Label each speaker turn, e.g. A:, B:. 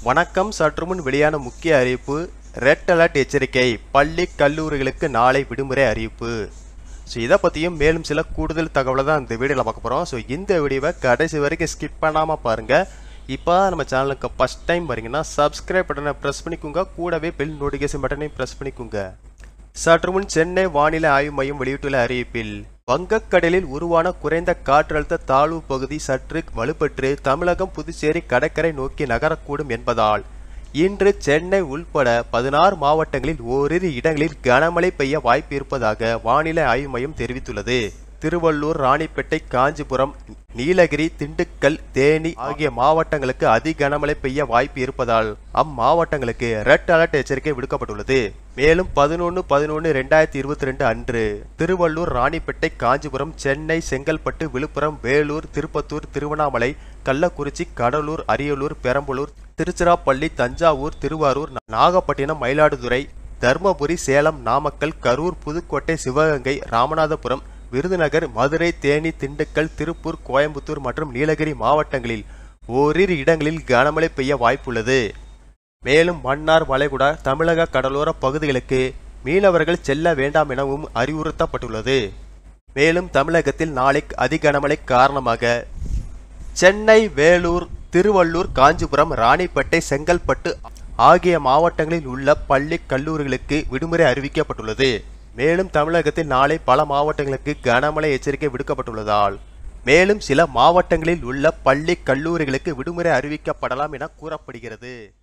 A: வணக்கம் சற்று முன் வெளியான முக்கிய அறிவிப்பு ரெட் அலர்ட் எச்சரிக்கை பள்ளி கல்லூரிகளுக்கு நாளை விடுமுறை அறிவிப்பு ஸோ இதை பற்றியும் மேலும் சில கூடுதல் தகவலை தான் இந்த வீடியோவில் பார்க்க போகிறோம் ஸோ இந்த வீடியோவை கடைசி வரைக்கும் ஸ்கிப் பண்ணாமல் பாருங்கள் இப்போ நம்ம சேனலுக்கு ஃபஸ்ட் டைம் வரீங்கன்னா சப்ஸ்கிரைப் பட்டனை ப்ரெஸ் பண்ணிக்கோங்க கூடவே பெல் நோட்டிஃபிகேஷன் பட்டனையும் ப்ரெஸ் பண்ணிக்கோங்க சற்று முன் சென்னை வானிலை ஆய்வு மையம் வெளியிட்டுள்ள அறிவிப்பில் வங்கக்கடலில் உருவான குறைந்த காற்றழுத்த தாழ்வு பகுதி சற்று வலுப்பெற்று தமிழகம் புதுச்சேரி கடற்கரை நோக்கி நகரக்கூடும் என்பதால் இன்று சென்னை உள்பட பதினாறு மாவட்டங்களில் ஓரிரு இடங்களில் கனமழை பெய்ய வாய்ப்பு இருப்பதாக வானிலை ஆய்வு மையம் தெரிவித்துள்ளது திருவள்ளூர் ராணிப்பேட்டை காஞ்சிபுரம் நீலகிரி திண்டுக்கல் தேனி ஆகிய மாவட்டங்களுக்கு அதி கனமழை பெய்ய வாய்ப்பு இருப்பதால் அம்மாவட்டங்களுக்கு ரெட் அலர்ட் எச்சரிக்கை விடுக்கப்பட்டுள்ளது மேலும் பதினொன்று பதினொன்று ரெண்டாயிரத்தி இருபத்தி ரெண்டு அன்று திருவள்ளூர் ராணிப்பேட்டை காஞ்சிபுரம் சென்னை செங்கல்பட்டு விழுப்புரம் வேலூர் திருப்பத்தூர் திருவண்ணாமலை கள்ளக்குறிச்சி கடலூர் அரியலூர் பெரம்பலூர் திருச்சிராப்பள்ளி தஞ்சாவூர் திருவாரூர் நாகப்பட்டினம் மயிலாடுதுறை தர்மபுரி சேலம் நாமக்கல் கரூர் புதுக்கோட்டை சிவகங்கை ராமநாதபுரம் விருதுநகர் மதுரை தேனி திண்டுக்கல் திருப்பூர் கோயம்புத்தூர் மற்றும் நீலகிரி மாவட்டங்களில் ஓரிரு இடங்களில் கனமழை பெய்ய வாய்ப்புள்ளது மேலும் மன்னார் வளைகுடா தமிழக கடலோர பகுதிகளுக்கு மீனவர்கள் செல்ல வேண்டாம் எனவும் அறிவுறுத்தப்பட்டுள்ளது மேலும் தமிழகத்தில் நாளை அதிகனமழை காரணமாக சென்னை வேலூர் திருவள்ளூர் காஞ்சிபுரம் ராணிப்பேட்டை செங்கல்பட்டு ஆகிய மாவட்டங்களில் உள்ள பள்ளி கல்லூரிகளுக்கு விடுமுறை அறிவிக்கப்பட்டுள்ளது மேலும் தமிழகத்தில் நாளை பல மாவட்டங்களுக்கு கனமழை எச்சரிக்கை விடுக்கப்பட்டுள்ளதால் மேலும் சில மாவட்டங்களில் உள்ள பள்ளி கல்லூரிகளுக்கு விடுமுறை அறிவிக்கப்படலாம் என கூறப்படுகிறது